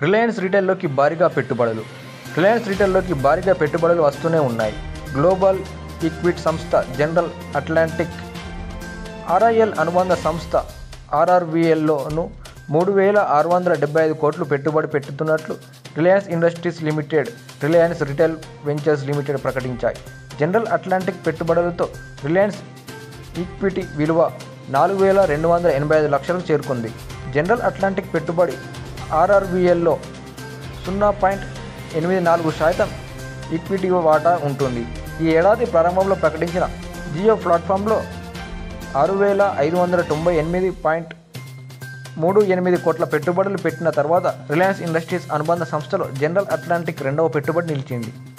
Reliance రిటైల్లోకి భారీగా పెట్టుబడులు Reliance రిటైల్లోకి భారీగా పెట్టుబడులు వస్తూనే ఉన్నాయి గ్లోబల్ ఈక్విట్ సంస్థ జనరల్ అట్లాంటిక్ ఆర్ఐఎల్ అనుబంధ సంస్థ ఆర్ఆర్విఎల్లోను మూడు వేల ఆరు వందల డెబ్బై ఐదు కోట్లు పెట్టుబడి పెట్టుతున్నట్లు Reliance Industries Limited Reliance Retail Ventures Limited ప్రకటించాయి జనరల్ అట్లాంటిక్ పెట్టుబడులతో రిలయన్స్ ఈక్విటీ విలువ నాలుగు వేల రెండు వందల ఎనభై ఐదు లక్షలకు చేరుకుంది జనరల్ అట్లాంటిక్ పెట్టుబడి ఆర్ఆర్బిఎల్లో సున్నా పాయింట్ ఎనిమిది నాలుగు శాతం ఈక్విటీ వాటా ఉంటుంది ఈ ఏడాది ప్రారంభంలో ప్రకటించిన జియో ప్లాట్ఫామ్లో ఆరు వేల ఐదు వందల తొంభై ఎనిమిది పాయింట్ మూడు ఎనిమిది కోట్ల పెట్టుబడులు పెట్టిన తర్వాత రిలయన్స్ ఇండస్ట్రీస్ అనుబంధ సంస్థలో జనరల్ అట్లాంటిక్ రెండవ పెట్టుబడి నిలిచింది